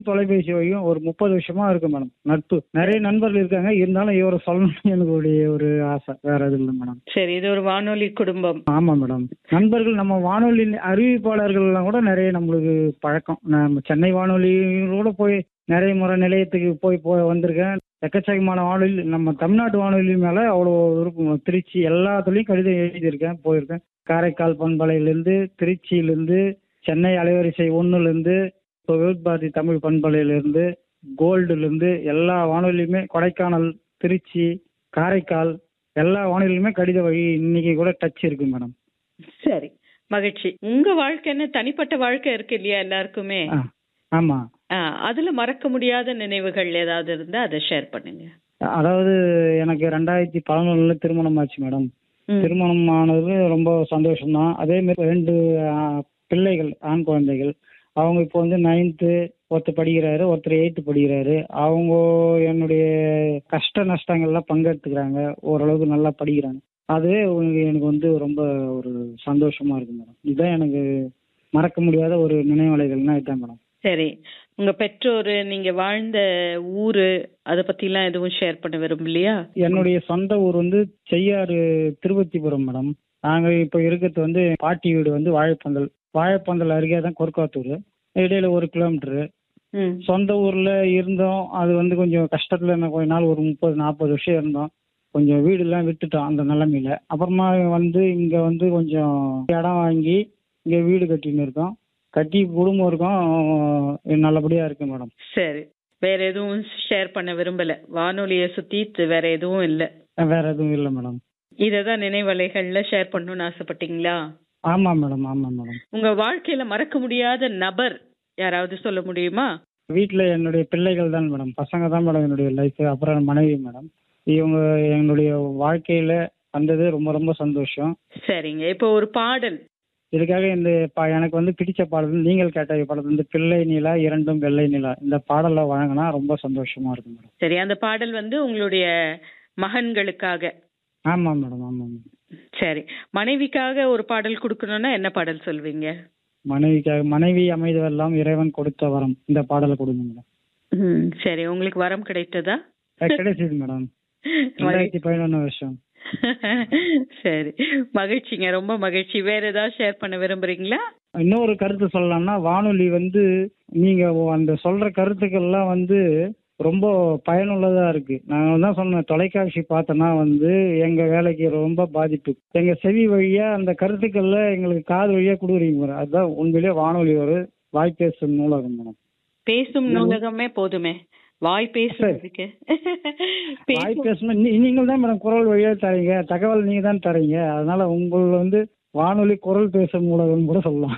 தொலைபேசி வழியும் ஒரு முப்பது வருஷமா இருக்கு மேடம் நட்பு நிறைய நண்பர்கள் இருக்காங்க இருந்தாலும் இவரை சொல்லணும்னு எனக்கு ஒரு ஒரு ஆசை வேற எதுவும் இல்லை மேடம் சரி இது ஒரு வானொலி குடும்பம் ஆமா மேடம் நண்பர்கள் நம்ம வானொலி அறிவிப்பாளர்கள்லாம் கூட நிறைய நம்மளுக்கு பழக்கம் நம்ம சென்னை வானொலியோட போய் நிறைய முறை நிலையத்துக்கு போய் போய் வந்திருக்கேன் எக்கச்சக்கமான வானொலி நம்ம தமிழ்நாட்டு வானொலி மேல அவ்வளோ விருப்பம் திருச்சி எல்லாத்துலேயும் கடிதம் எழுதியிருக்கேன் போயிருக்கேன் காரைக்கால் பண்பலையிலேருந்து திருச்சியிலேருந்து சென்னை அலைவரிசை ஒன்றுலேருந்து இப்போ விருப்பாதி தமிழ் பண்பலையிலேருந்து கோல்டுலேருந்து எல்லா வானொலியுமே கொடைக்கானல் திருச்சி காரைக்கால் எல்லா வானொலியுமே கடித வழி இன்னைக்கு கூட டச் இருக்கு மேடம் சரி மகிழ்ச்சி உங்க வாழ்க்கைன்னு தனிப்பட்ட வாழ்க்கை இருக்கு இல்லையா எல்லாருக்குமே ஆ ஆமா ஆ, அதுல மறக்க முடியாத நினைவுகள் ஏதாவது இருந்தா அதை ஷேர் பண்ணுங்க அதாவது எனக்கு ரெண்டாயிரத்தி பதினொன்னுல திருமணம் ஆச்சு மேடம் ம். திருமணம் ஆனது ரொம்ப சந்தோஷம்தான் அதே மாதிரி ரெண்டு ஆ, பிள்ளைகள் ஆண் குழந்தைகள் அவங்க இப்போ வந்து நைன்த்து ஒருத்தர் படிக்கிறாரு ஒருத்தர் எயித்து படிக்கிறாரு அவங்க என்னுடைய கஷ்ட நஷ்டங்கள்லாம் பங்கெடுத்துக்கிறாங்க ஓரளவுக்கு நல்லா படிக்கிறாங்க அதுவே உனக்கு எனக்கு வந்து ரொம்ப ஒரு சந்தோஷமா இருக்கு மேடம் இதுதான் எனக்கு மறக்க முடியாத ஒரு நினைவலைகள்னா இதுதான் மேடம் சரி உங்க பெற்றோர் நீங்க வாழ்ந்த ஊரு அத பத்தி எல்லாம் எதுவும் ஷேர் பண்ண விரும்பலையா என்னுடைய சொந்த ஊர் வந்து செய்யாறு திருவத்திபுரம் மேடம் நாங்க இப்போ இருக்கிறது வந்து பாட்டி வீடு வந்து வாழைப்பந்தல் வாழைப்பந்தல் அருகே தான் கொர்க்காத்தூர் இடையில ஒரு கிலோமீட்டரு ம் சொந்த ஊர்ல இருந்தோம் அது வந்து கொஞ்சம் கஷ்டத்துல இருந்தோம் கொஞ்ச நாள் ஒரு முப்பது நாற்பது வருஷம் இருந்தோம் கொஞ்சம் வீடெல்லாம் விட்டுட்டோம் அந்த நிலைமையில அப்புறமா வந்து இங்க வந்து கொஞ்சம் இடம் வாங்கி இங்க வீடு கட்டின்னு இருக்கோம் கட்டி குடும்பம் இருக்கோம் நல்லபடியா இருக்கு மேடம் சரி வேற எதுவும் ஷேர் பண்ண விரும்பல வானொலியை சுத்தி து- வேற எதுவும் இல்ல வேற எதுவும் இல்லை மேடம் இததான் நினைவலைகள்ல ஷேர் பண்ணணும்னு ஆசைப்பட்டீங்களா ஆமா மேடம் ஆமா மேடம் உங்க வாழ்க்கையில மறக்க முடியாத நபர் யாராவது சொல்ல முடியுமா வீட்டில் என்னுடைய பிள்ளைகள் தான் மேடம் பசங்க தான் மேடம் என்னுடைய லைஃப் அப்புறம் மனைவி மேடம் இவங்க என்னுடைய வாழ்க்கையில வந்தது ரொம்ப ரொம்ப சந்தோஷம் சரிங்க இப்போ ஒரு பாடல் இதுக்காக இந்த ப- எனக்கு வந்து பிடிச்ச பாடல் நீங்கள் கேட்ட படத்துல வந்து பிள்ளை நிலா இரண்டும் வெள்ளை நிலா இந்த பாடலை வழங்கினா ரொம்ப சந்தோஷமா இருக்கும் மேடம் சரி அந்த பாடல் வந்து உங்களுடைய மகன்களுக்காக ஆமா மேடம் ஆமா மேடம் சரி மனைவிக்காக ஒரு பாடல் கொடுக்கணும்னா என்ன பாடல் சொல்வீங்க மனைவிக்காக மனைவி அமைதவெல்லாம் இறைவன் கொடுத்த வரம் இந்த பாடலை கொடுங்க மேடம் ம், சரி உங்களுக்கு வரம் கிடைத்ததா அஹ் கிடைச்சது மேடம் ரெண்டாயிரத்தி பதினொன்று வருஷம் சரி மகிழ்ச்சிங்க ரொம்ப மகிழ்ச்சி வேற ஏதாவது ஷேர் பண்ண விரும்புறீங்களா இன்னொரு கருத்து சொல்லலாம்னா வானொலி வந்து நீங்க அந்த சொல்ற கருத்துக்கள்லாம் வந்து ரொம்ப பயனுள்ளதா இருக்கு நான் தான் சொன்னேன் தொலைக்காட்சி பார்த்தோன்னா வந்து எங்க வேலைக்கு ரொம்ப பாதிப்பு எங்க செவி வழியா அந்த கருத்துக்கள்ல எங்களுக்கு காது வழியா கொடுக்குறீங்க மேடம் அதுதான் உண்மையிலேயே வானொலி ஒரு வாய்ப்பேசும் நூலகம் மேடம் பேசும் நூலகமே போதுமே வாய் பேசுறதுக்கு வாய் பேசும் பேசணும் நீங்கள் தான் மேடம் குரல் வழியா தரீங்க தகவல் நீங்க தான் தரீங்க அதனால உங்கள் வந்து வானொலி குரல் பேசும் நூலகம் கூட சொல்லலாம்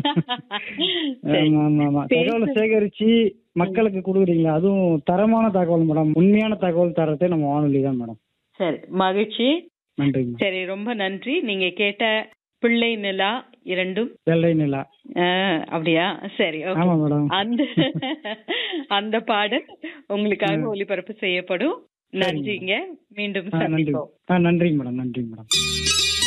சரி. ஆமா ஆமா ஆமா தகவலை பேசு- சேகரிச்சு மக்களுக்கு கொடுக்குறீங்களா அதுவும் தரமான தகவல் மேடம் உண்மையான தகவல் தரதே நம்ம வானொலி தான் மேடம் சரி மகிழ்ச்சி நன்றி மேடம் சரி ரொம்ப நன்றி நீங்க கேட்ட பிள்ளை நிலா இரண்டும் வெள்ளை நிலா ஆ, அப்படியா சரி okay. ஆமா மேடம் அந்த அந்த பாடல் உங்களுக்காக ஒளிபரப்பு செய்யப்படும் நன்றிங்க மீண்டும் ஆ, நன்றி சந்திப்போம் ஆ நன்றிங்க மேடம் நன்றிங்க மேடம்